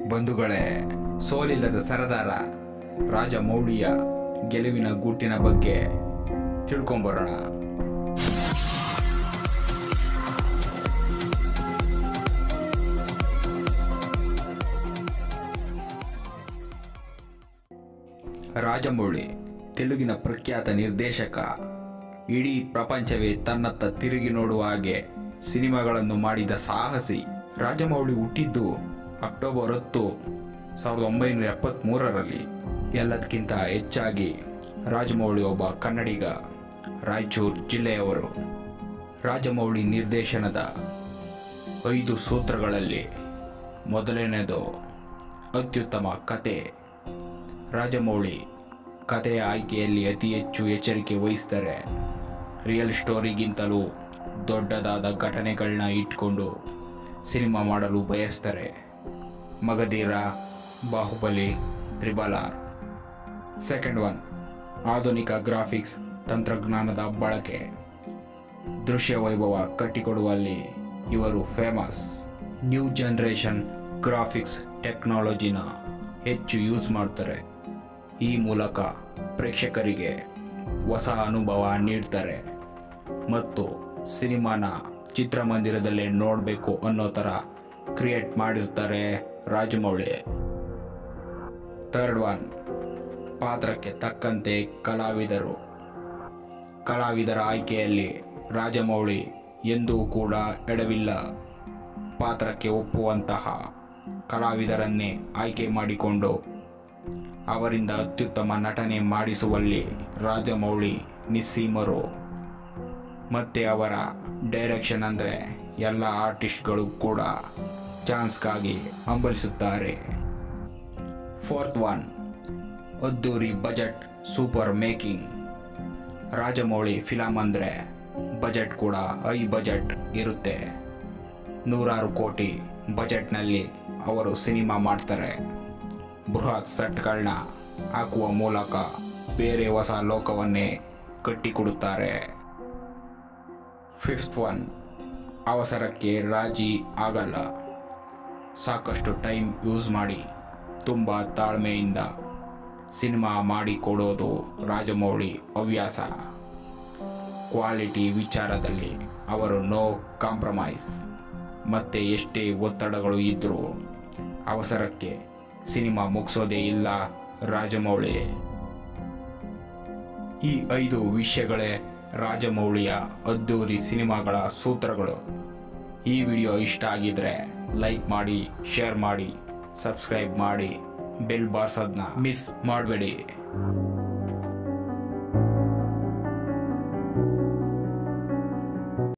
ಬಂಧುಗಳೇ ಸೋಲಿಲ್ಲದ ಸರದಾರ ರಾಜಮೌಳಿಯ ಗೆಲುವಿನ ಗೂಟಿನ ಬಗ್ಗೆ ತಿಳ್ಕೊಂಬರೋಣ ರಾಜಮೌಳಿ ತೆಲುಗಿನ ಪ್ರಖ್ಯಾತ ನಿರ್ದೇಶಕ ಇಡೀ ಪ್ರಪಂಚವೇ ತನ್ನತ್ತ ತಿರುಗಿ ನೋಡುವ ಹಾಗೆ ಸಿನಿಮಾಗಳನ್ನು ಮಾಡಿದ ಸಾಹಸಿ ರಾಜಮೌಳಿ ಹುಟ್ಟಿದ್ದು ಅಕ್ಟೋಬರ್ ಹತ್ತು ಸಾವಿರದ ಒಂಬೈನೂರ ಎಪ್ಪತ್ತ್ಮೂರರಲ್ಲಿ ಎಲ್ಲದಕ್ಕಿಂತ ಹೆಚ್ಚಾಗಿ ರಾಜಮೌಳಿ ಒಬ್ಬ ಕನ್ನಡಿಗ ರಾಯಚೂರು ಜಿಲ್ಲೆಯವರು ರಾಜಮೌಳಿ ನಿರ್ದೇಶನದ ಐದು ಸೂತ್ರಗಳಲ್ಲಿ ಮೊದಲನೇದು ಅತ್ಯುತ್ತಮ ಕತೆ ರಾಜಮೌಳಿ ಕಥೆಯ ಆಯ್ಕೆಯಲ್ಲಿ ಅತಿ ಹೆಚ್ಚು ಎಚ್ಚರಿಕೆ ವಹಿಸ್ತಾರೆ ರಿಯಲ್ ಸ್ಟೋರಿಗಿಂತಲೂ ದೊಡ್ಡದಾದ ಘಟನೆಗಳನ್ನ ಇಟ್ಕೊಂಡು ಸಿನಿಮಾ ಮಾಡಲು ಬಯಸ್ತಾರೆ Magadheera Baahubali triple R second one ಆಧುನಿಕ ಗ್ರಾಫಿಕ್ಸ್ ತಂತ್ರಜ್ಞಾನದ ಬಳಕೆ ದೃಶ್ಯ ವೈಭವ ಕಟ್ಟಿಕೊಡುವಲ್ಲಿ ಇವರು ಫೇಮಸ್ ನ್ಯೂ ಜನ್ರೇಷನ್ ಗ್ರಾಫಿಕ್ಸ್ ಟೆಕ್ನಾಲಜಿನ ಹೆಚ್ಚು ಯೂಸ್ ಮಾಡ್ತಾರೆ ಈ ಮೂಲಕ ಪ್ರೇಕ್ಷಕರಿಗೆ ಹೊಸ ಅನುಭವ ನೀಡ್ತಾರೆ ಮತ್ತು ಸಿನಿಮಾನ ಚಿತ್ರಮಂದಿರದಲ್ಲೇ ನೋಡಬೇಕು ಅನ್ನೋ ಥರ ಕ್ರಿಯೇಟ್ ಮಾಡಿರ್ತಾರೆ ರಾಜಮೌಳಿ ಥರ್ಡ್ ಒನ್ ಪಾತ್ರಕ್ಕೆ ತಕ್ಕಂತೆ ಕಲಾವಿದರು ಕಲಾವಿದರ ಆಯ್ಕೆಯಲ್ಲಿ ರಾಜಮೌಳಿ ಎಂದೂ ಕೂಡ ಎಡವಿಲ್ಲ ಪಾತ್ರಕ್ಕೆ ಒಪ್ಪುವಂತಹ ಕಲಾವಿದರನ್ನೇ ಆಯ್ಕೆ ಮಾಡಿಕೊಂಡು ಅವರಿಂದ ಅತ್ಯುತ್ತಮ ನಟನೆ ಮಾಡಿಸುವಲ್ಲಿ ರಾಜಮೌಳಿ ನಿಸ್ಸೀಮರು ಮತ್ತು ಅವರ ಡೈರೆಕ್ಷನ್ ಅಂದರೆ ಎಲ್ಲ ಆರ್ಟಿಸ್ಟ್ಗಳು ಕೂಡ ಚಾನ್ಸ್ಗಾಗಿ ಹಂಬಲಿಸುತ್ತಾರೆ ಫೋರ್ತ್ ಒನ್ ಅದ್ದೂರಿ budget super making Rajamouli film ಅಂದರೆ ಬಜೆಟ್ ಕೂಡ ಹೈ ಬಜೆಟ್ ಇರುತ್ತೆ ನೂರಾರು ಕೋಟಿ ಬಜೆಟ್ನಲ್ಲಿ ಅವರು ಸಿನಿಮಾ ಮಾಡ್ತಾರೆ ಬೃಹತ್ ಸೆಟ್ಗಳನ್ನ ಹಾಕುವ ಮೂಲಕ ಬೇರೆ ಹೊಸ ಲೋಕವನ್ನೇ ಕಟ್ಟಿಕೊಡುತ್ತಾರೆ ಫಿಫ್ತ್ ಒನ್ ಅವಸರಕ್ಕೆ ರಾಜಿ ಆಗಲ್ಲ ಸಾಕಷ್ಟು ಟೈಮ್ ಯೂಸ್ ಮಾಡಿ ತುಂಬ ತಾಳ್ಮೆಯಿಂದ ಸಿನಿಮಾ ಮಾಡಿಕೊಡೋದು ರಾಜಮೌಳಿ ಹವ್ಯಾಸ ಕ್ವಾಲಿಟಿ ವಿಚಾರದಲ್ಲಿ ಅವರು ನೋ ಕಾಂಪ್ರಮೈಸ್ ಮತ್ತೆ ಎಷ್ಟೇ ಒತ್ತಡಗಳು ಇದ್ದರೂ ಅವಸರಕ್ಕೆ ಸಿನಿಮಾ ಮುಗಿಸೋದೇ ಇಲ್ಲ ರಾಜಮೌಳಿ ಈ ಐದು ವಿಷಯಗಳೇ ರಾಜಮೌಳಿಯ ಅದ್ದೂರಿ ಸಿನಿಮಾಗಳ ಸೂತ್ರಗಳು ಈ ವಿಡಿಯೋ ಇಷ್ಟ ಆಗಿದ್ರೆ ಲೈಕ್ ಮಾಡಿ ಶೇರ್ ಮಾಡಿ ಸಬ್ಸ್ಕ್ರೈಬ್ ಮಾಡಿ ಬೆಲ್ ಬಾರ್ಸೋದನ್ನ ಮಿಸ್ ಮಾಡಬೇಡಿ